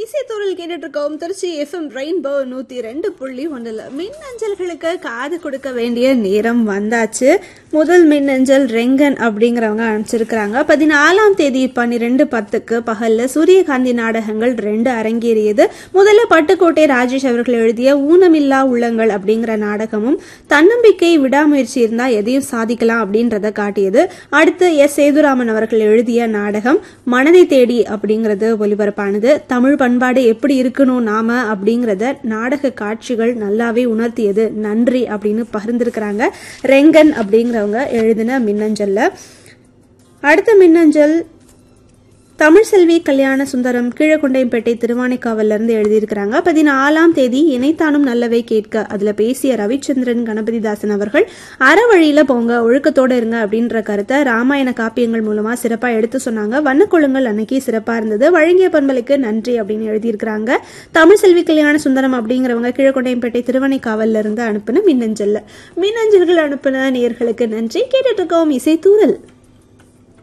இசைத்தூரில் கேட்டுட்டு இருக்கோம் Trichy FM rainbow நூத்தி ரெண்டு புள்ளி ஒன்றுல மின்னஞ்சல்களுக்கு காது கொடுக்க வேண்டிய நேரம் வந்தாச்சு முதல் மின்னஞ்சல் ரெங்கன் அப்படிங்கிறவங்க அனுப்பிச்சிருக்கிறாங்க பதினாலாம் தேதி பன்னிரெண்டு பத்துக்கு பகல்ல சூரியகாந்தி நாடகங்கள் ரெண்டு அரங்கேறியது முதல்ல பட்டுக்கோட்டை ராஜேஷ் அவர்கள் எழுதிய ஊனமில்லா உள்ளங்கள் அப்படிங்கிற நாடகமும் தன்னம்பிக்கை விடாமுயற்சி இருந்தா எதையும் சாதிக்கலாம் அப்படின்றத காட்டியது அடுத்து எஸ் சேதுராமன் அவர்கள் எழுதிய நாடகம் மனதை தேடி அப்படிங்கிறது ஒலிபரப்பானது தமிழ் பண்பாடு எப்படி இருக்கணும் நாம அப்படிங்கறத நாடக காட்சிகள் நல்லாவே உணர்த்தியது நன்றி அப்படின்னு பகிர்ந்திருக்கிறாங்க ரெங்கன் அப்படிங்கிறவங்க எழுதின மின்னஞ்சல்ல அடுத்த மின்னஞ்சல் தமிழ்செல்வி கல்யாண சுந்தரம் கீழக்குண்டையம்பேட்டை திருவானைக்காவல்ல இருந்து எழுதியிருக்கிறாங்க பதினாலாம் தேதி இணைத்தானும் நல்லவை கேட்க அதுல பேசிய ரவிச்சந்திரன் கணபதிதாசன் அவர்கள் அறவழியில போங்க ஒழுக்கத்தோட இருங்க அப்படின்ற கருத்தை ராமாயண காப்பியங்கள் மூலமா சிறப்பா எடுத்து சொன்னாங்க வண்ணக்கொழுங்கள் அன்னைக்கு சிறப்பா இருந்தது வழங்கிய பண்பலுக்கு நன்றி அப்படின்னு எழுதியிருக்கிறாங்க தமிழ்செல்வி கல்யாண சுந்தரம் அப்படிங்கிறவங்க கீழக்குண்டையம்பேட்டை திருவானைக்காவல்ல இருந்து அனுப்பின மின்னஞ்சல்ல மின்னஞ்சல்கள் அனுப்பின நேர்களுக்கு நன்றி கேட்டுட்டு இருக்கோம் இசை தூரல்